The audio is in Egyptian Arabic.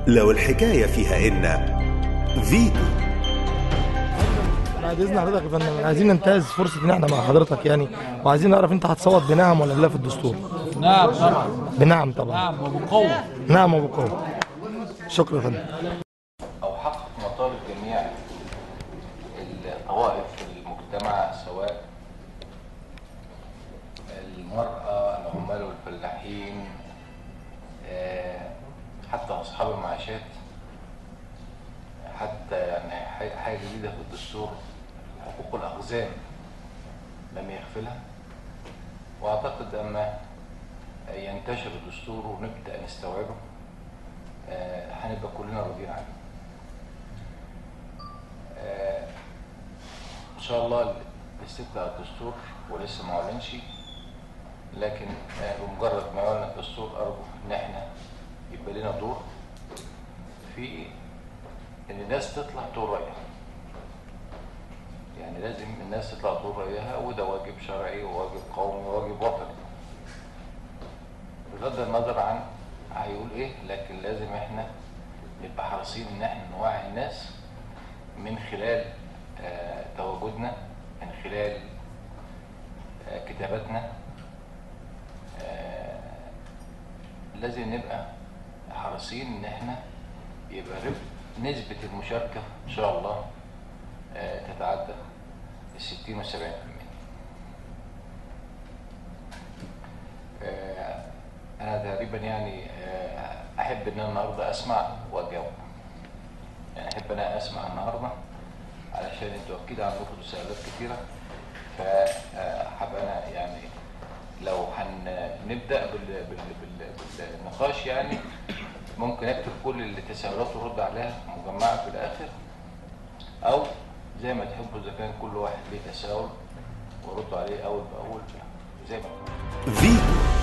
لو الحكاية فيها إن فيتو بعد اذن حضرتك يا فندم عايزين ننتهز فرصه ان احنا مع حضرتك يعني وعايزين نعرف انت هتصوت بنعم ولا لا في الدستور نعم طبعا بنعم طبعا نعم وبقوة نعم وبقوه شكرا يا فندم أو حقق مطالب جميع الطوائف في المجتمع سواء المرأة العمال والفلاحين آه، حتى أصحاب المعاشات حتى يعني ح- حاجة جديدة في الدستور حقوق الأقزام لم يغفلها وأعتقد أما ينتشر الدستور ونبدأ نستوعبه آه، هنبقى كلنا راضيين عنه. آه، ان شاء الله الاستفتاء على الدستور ولسه ما اعلنش لكن آه، بمجرد ما يعلن الدستور ارجو ان احنا يبقى لنا دور في ان الناس تطلع تقول رايها. يعني لازم الناس تطلع تقول رايها وده واجب شرعي وواجب قومي وواجب وطني. بغض النظر عن هيقول ايه لكن لازم احنا نبقى حريصين ان احنا نوعي الناس من خلال آه، تواجدنا من خلال آه، كتاباتنا آه، لازم نبقى حريصين ان احنا يبقى رب- نسبة المشاركة ان شاء الله آه، تتعدى الستين والسبعين في المية آه، انا تقريبا يعني آه، احب ان انا النهارده اسمع واجاوب يعني احب انا اسمع النهارده علشان انتوا اكيد عندكم تساؤلات كتيره فحب انا يعني لو هنبدا بال... بال... بال... بالنقاش يعني ممكن اكتب كل التساؤلات وارد عليها مجمعه في الاخر او زي ما تحبوا اذا كان كل واحد ليه تساؤل وارد عليه اول باول زي ما فيتو